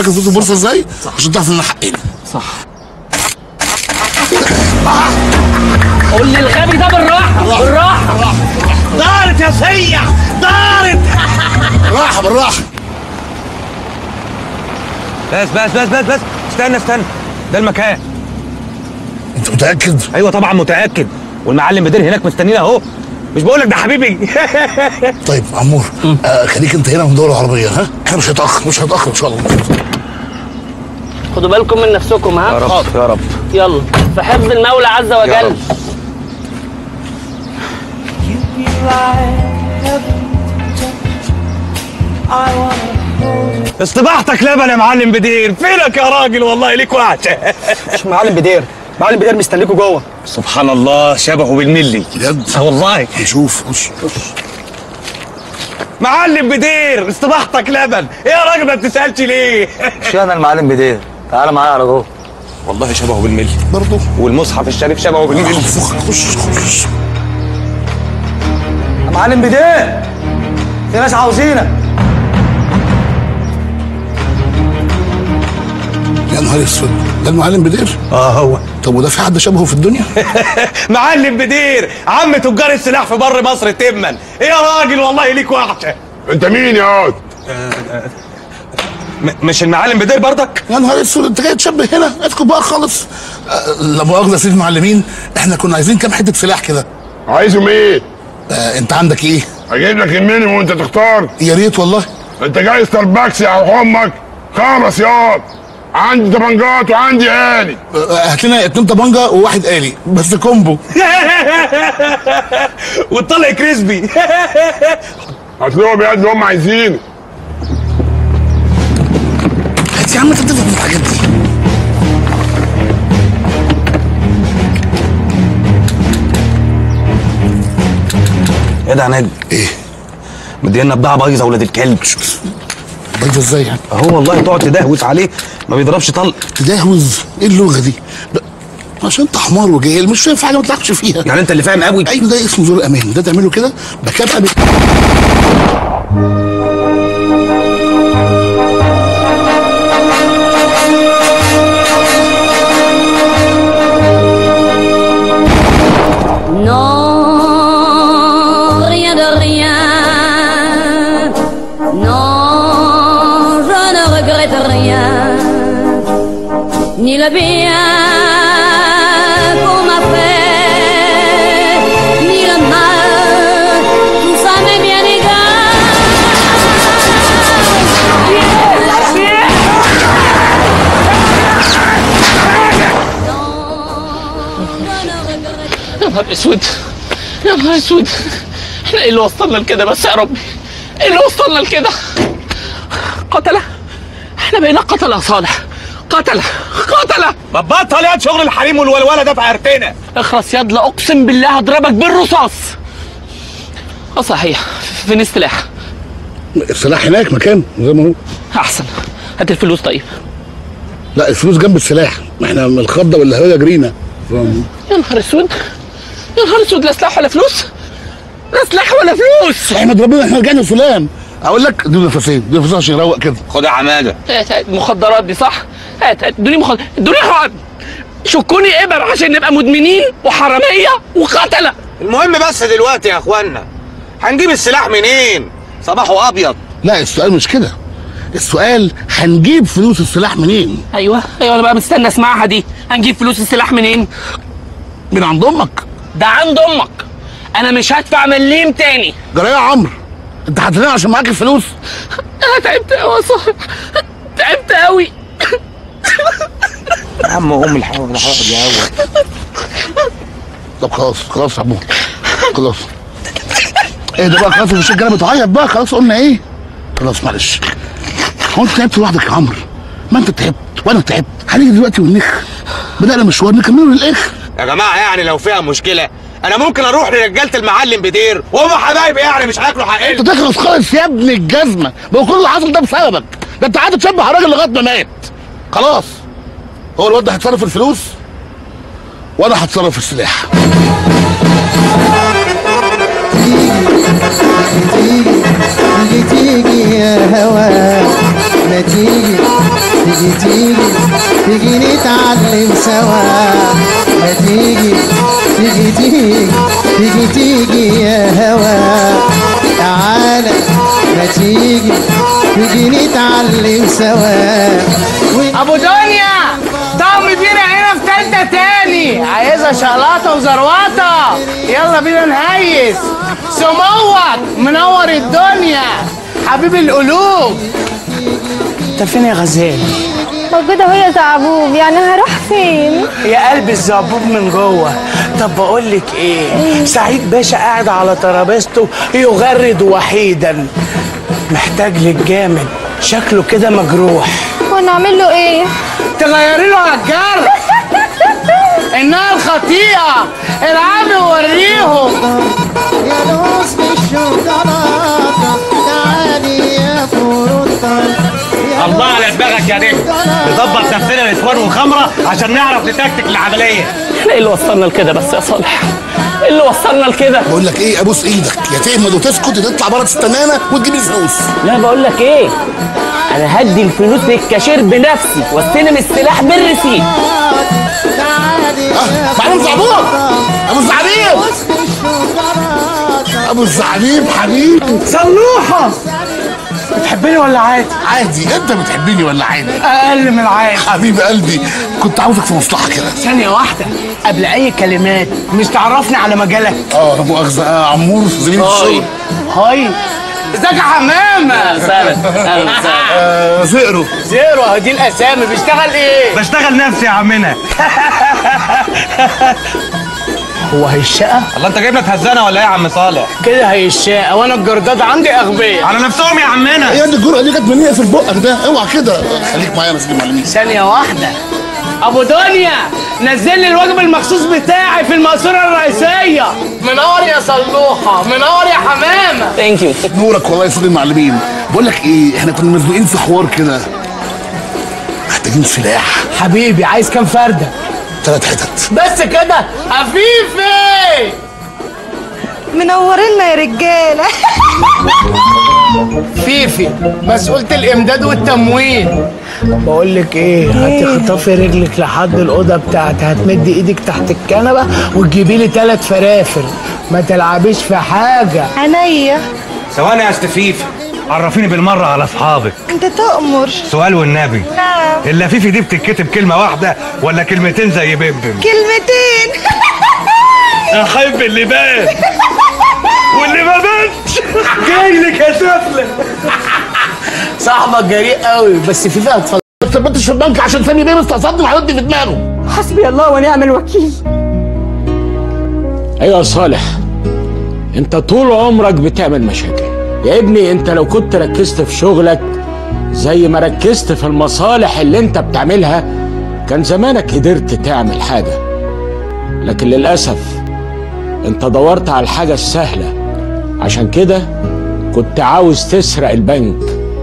فاكر فلوس البورصه ازاي؟ عشان تعرف ان حقنا صح قول للغبي ده بالراحه بالراحه دارت يا سيع دارت راحه بالراحه بس بس بس بس بس استنى استنى ده المكان انت متاكد؟ ايوه طبعا متاكد والمعلم بدير هناك مستنينا اهو مش بقول لك ده حبيبي طيب عمور آه خليك انت هنا وندور العربيه ها؟ احنا مش هنتاخر مش هنتاخر ان شاء الله خدوا بالكم من نفسكم ها يا رب يا رب يلا في حفظ المولى عز يا وجل رب. استباحتك لبن يا معلم بدير فينك يا راجل والله ليك وحشه مش معلم بدير معلم بدير مستنيكوا جوه سبحان الله شبهه بالملي بجد؟ اه والله نشوف خش معلم بدير استباحتك لبن ايه يا راجل ما بتسالش ليه مش انا المعلم بدير تعالى معايا على جوه والله شبهه بالملي برضه والمصحف الشريف شبهه بالملي فخ خش خش يا معلم بدير في ناس عاوزينك يا نهار اسود ده المعلم بدير اه هو طب وده في حد شبهه في الدنيا؟ معلم بدير عم تجار السلاح في بر مصر تما ايه يا راجل والله ليك وحشه انت مين يا واد؟ م- مش المعلم بدير برضك يا نهار اسود انت جاي تشبه هنا اسكت بقى خالص آه لا مؤاخذه يا سيدي المعلمين احنا كنا عايزين كام حته سلاح كده عايزهم ايه؟ آه انت عندك ايه؟ اجيب لك المينيموم وانت تختار يا ريت والله انت جاي ستاربكس يا امك خمس ياض عندي طبنجات وعندي آلي آه هات لنا اتنين طبنجه وواحد آلي بس كومبو وطلع كريسبي هات لهم يا اللي هم عايزينه هات يا عم انت بتفهم في الحاجات دي ايه ده يا نجم ايه؟ مدينا بضاعه بايظه ولاد الكلب بايظه ازاي يعني؟ اهو والله تقعد تدهوس عليه ما بيضربش طلق تدهوز ايه اللغه دي؟ ب... عشان انت حمار وجاهل مش فاهم في حاجه ما تلعبش فيها يعني انت اللي فاهم قوي ايوه ده اسمه زور امان ده تعمله كده بكابقه بك... Non, rien de rien. Non, je ne regrette rien. Ni le bien qu'on m'a fait, ni le mal, tout ça m'est bien égal. Non, je ne regrette يا نهار اسود يا نهار اسود احنا ايه اللي وصلنا لكده بس يا ربي ايه اللي وصلنا لكده قتلة احنا بقينا قتلة يا صالح قتلة قتلة ما تبطل يا شغل الحريم والولوله ده في عرتنا اخرس يد لا اقسم بالله هضربك بالرصاص اه صحيح فين السلاح السلاح هناك مكان زي ما هو احسن هات الفلوس طيب لا الفلوس جنب السلاح ما احنا من الخضه والهويه جرينا فاهم؟ يا نهار اسود يا نهار اسود لا سلاح ولا فلوس لا سلاح ولا فلوس احمد ربنا احنا رجعنا سلام اقول لك دي نفسين دي نفسين عشان يروق كده خد يا عماده هات هات مخدرات دي صح؟ هات هات ادوني مخدرات ادوني حقن شكوني ابر عشان نبقى مدمنين وحراميه وقتله المهم بس دلوقتي يا اخوانا هنجيب السلاح منين صباحه ابيض لا السؤال مش كده السؤال هنجيب فلوس السلاح منين ايوه ايوه انا بقى مستني اسمعها دي هنجيب فلوس السلاح منين؟ من عند امك ده عند امك انا مش هدفع مليم تاني جرى إيه يا عمرو انت هتنام عشان معاك الفلوس انا تعبت قوي يا صاحبي تعبت قوي يا عم ام الحوض الحوض يا اول طب خلاص خلاص يا عمو خلاص ايه ده بقى خلاص مش الرجاله بتعيط بقى خلاص قلنا ايه خلاص معلش هو انت تعبت لوحدك يا عمرو ما انت تعبت وانا تعبت هنيجي دلوقتي ونخ بدأنا مشوار نكمله للاخر يا جماعه يعني لو فيها مشكله انا ممكن اروح لرجاله المعلم بدير وهم حبايبي يعني مش هياكلوا انت حقنا تخلص خالص يا ابن الجزمه ما هو كل اللي حصل ده بسببك ده انت قاعد تشبه على الراجل لغايه ما مات خلاص هو الواد ده هيتصرف في الفلوس وانا هتصرف في السلاح تيجي تيجي يا هوا ما تيجي تيجي تيجي تيجي نتعلم سوا ما تيجي تيجي تيجي تيجي تيجي يا هوا تعالى ما تيجي تيجي نتعلم سوا ابو دنيا طعم بينا هنا في تالتة تاني عايزها شقلاطة وزروطة يلا بينا نهيس سموك منور الدنيا حبيب القلوب انت فين يا غزال موجودة وهي زعبوب يعني هروح فين؟ يا قلب الزبوب من جوه طب بقول لك ايه سعيد باشا قاعد على ترابيزته يغرد وحيدا محتاج لك جامد شكله كده مجروح ونعمل له ايه؟ تغيري له على الجرح انها الخطيئه العبي ووريهم يا لوز بالشوكولاتة تعالي يا فروتة الله على دماغك يا نجم نظبط نفسنا نسوان وخمره عشان نعرف نتكتك العمليه احنا ايه اللي وصلنا لكده بس يا صالح ايه اللي وصلنا لكده بقول لك ايه ابوس ايدك يا تهمد وتسكت يا تطلع بره تستنانا وتجيب الفلوس لا بقول لك ايه انا هدي الفلوس للكاشير بنفسي واستلم السلاح بالرصيد اه معلم زعبوب ابو الزعبيب ابو الزعبيب حبيبي صلوحه بتحبني ولا عادي عادي انت بتحبني ولا عادي اقل من العادي حبيب قلبي كنت عاوزك في مصلحه كده ثانية واحدة قبل أي كلمات مش تعرفني على مجالك اه لا مؤاخذه آه عمور زميلي في الشغل هاي ازيك يا حمامة اهلا اهلا آه زئرو زيرو اهو دي الأسامي بيشتغل إيه؟ بشتغل نفسي يا عمنا هو هيشقى؟ الله انت جايبنا تهزنا ولا ايه يا عم صالح كده هيشقى وأنا الجرداد عندي أغبياء على نفسهم يا عمنا ايه دي الجرأه دي جت منين في بقك ده اوعى كده خليك معايا يا مسجد معلمين ثانية واحدة أبو دنيا نزل لي الواجب المخصوص بتاعي في المقصورة الرئيسية منور يا صلوحة منور يا حمامة ثانك يو نورك والله يا سيدي المعلمين بقول لك ايه احنا كنا مزنوقين في حوار كده محتاجين سلاح حبيبي عايز كام فردة؟ ثلاث حتت بس كده عفيفي منورينا يا رجالة فيفي مسؤولة الإمداد والتموين بقول لك ايه هتخطفي رجلك لحد الأوضة بتاعتي هتمدي ايدك تحت الكنبة وتجيبي لي ثلاث فرافر ما تلعبيش في حاجة عينيا ثواني يا استفيف عرفيني بالمره على اصحابك انت تأمر سؤال والنبي نعم اللفيفي دي بتتكتب كلمه واحده ولا كلمتين زي بمبم كلمتين احب اللي بان واللي ما بانش جاي لك يا سفله صاحبك جريء قوي بس فيفي هتفضل ما تثبتش في البنك عشان سامي بيه مستقصدني وهيودي في دماغه حسبي الله ونعم الوكيل ايوه يا صالح انت طول عمرك بتعمل مشاكل يا ابني انت لو كنت ركزت في شغلك زي ما ركزت في المصالح اللي انت بتعملها كان زمانك قدرت تعمل حاجة لكن للأسف انت دورت على الحاجة السهلة عشان كده كنت عاوز تسرق البنك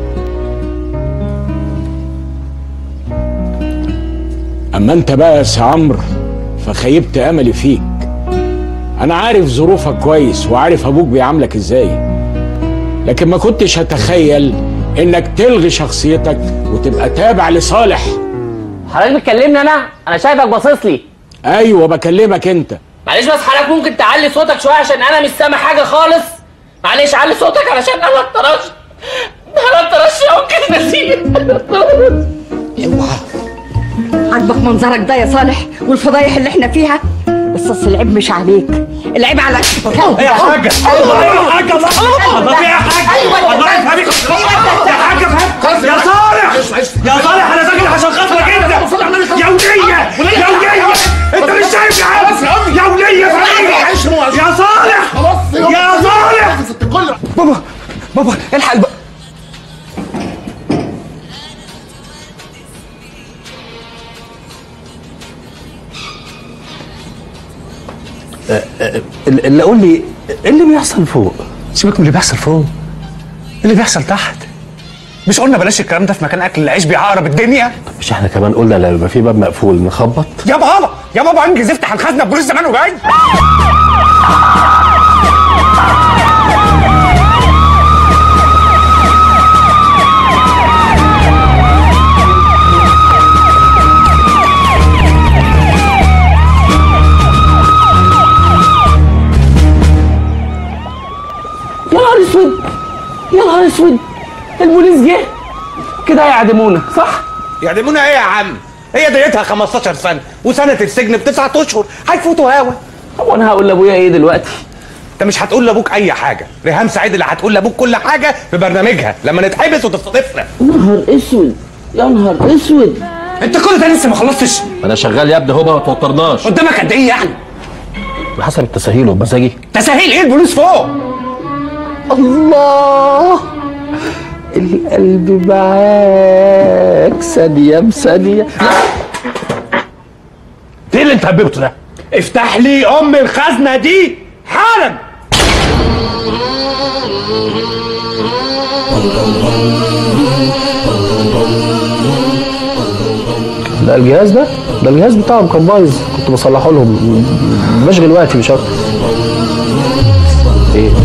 اما انت بقى يا سي عمرو فخيبت املي فيك انا عارف ظروفك كويس وعارف ابوك بيعاملك ازاي لكن ما كنتش اتخيل انك تلغي شخصيتك وتبقى تابع لصالح حضرتك بتكلمني انا انا شايفك باصص لي ايوه بكلمك انت معلش بس حضرتك ممكن تعلي صوتك شويه عشان انا مش سامع حاجه خالص معلش علي صوتك علشان انا اتطرشت انا اتطرشت ممكن نسيت اوعى عاجبك منظرك ده يا صالح والفضايح اللي احنا فيها بس اصل العيب مش عليك العيب على يا حاجة الله يا حاجة الله الله يا حاجة الله يفهمك يا حاجة فهمت يا صالح يا صالح انا ساكن عشان خاطرك انت يا ولية يا ولية انت مش شايف يا عم يا ولية فهمني يا صالح يا صالح بابا بابا الحق الب... اللي قول لي ايه اللي بيحصل فوق سيبك من اللي بيحصل فوق إيه اللي بيحصل تحت مش قلنا بلاش الكلام ده في مكان اكل العيش بيعقرب الدنيا مش احنا كمان قلنا لما يبقى في باب مقفول نخبط يا بابا يا بابا انجز افتح الخزنه البوليس زمانه جاي كده هيعدمونا صح؟ يعدمونا ايه يا عم؟ هي ديتها 15 سنه وسنه السجن بتسعة اشهر هيفوتوا هوا هو انا هقول لابويا ايه دلوقتي؟ انت مش هتقول لابوك اي حاجه ريهام سعيد اللي هتقول لابوك كل حاجه في برنامجها لما نتحبس وتستضيفنا نهار اسود يا نهار اسود انت كل ده لسه ما خلصتش انا شغال يا ابني هو ما توترناش قدامك قد ايه يعني بحسب التساهيل وبمزاجي تسهيل ايه الفلوس فوق الله القلب معاك ثانية بثانية ايه اللي انت هببته ده افتح لي ام الخزنه دي حالا لا الجهاز ده ده الجهاز بتاعهم كان بايظ كنت بصلحه لهم بشغل وقتي مش اكتر ايه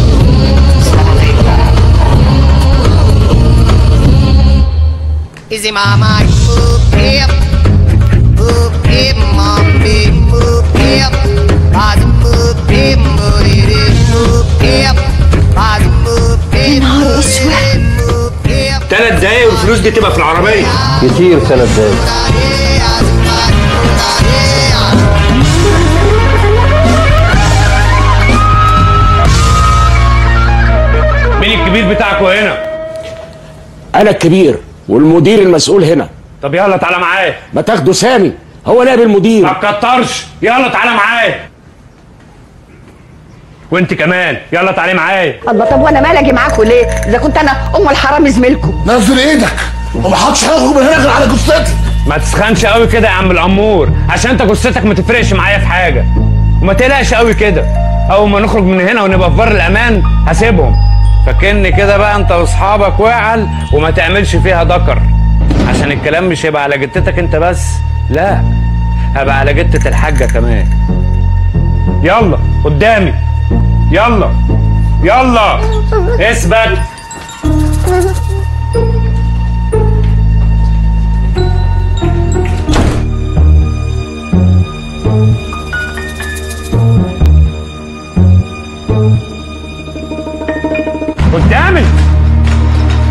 Easy mama, boop hip, boop hip, mom big boop hip, baz boop hip, booty dip boop hip, baz boop hip, boop hip. ثلاث دقايق والفلوس دي تبقى في العربيه كتير ثلاث دقايق مين الكبير بتاعكوا هنا انا الكبير والمدير المسؤول هنا طب يلا تعالى معايا ما تاخده سامي هو نائب المدير ما تكترش يلا تعالى معايا وانت كمان يلا تعالي معايا الله طب وانا مالي اجي معاكم ليه؟ اذا كنت انا ام الحرام زميلكم نزل ايدك وما حدش هيخرج من هنا غير على جثتي ما تسخنش قوي كده يا عم الامور عشان انت جثتك ما تفرقش معايا في حاجه وما تقلقش قوي كده اول ما نخرج من هنا ونبقى في بر الامان هسيبهم فكن كده بقى انت واصحابك واعل وما تعملش فيها ذكر عشان الكلام مش هيبقى على جتتك انت بس لا هبقى على جتة الحاجة كمان يلا قدامي يلا يلا اثبت قدامي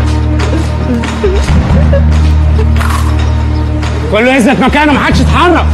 كله يثبت مكانه محدش يتحرك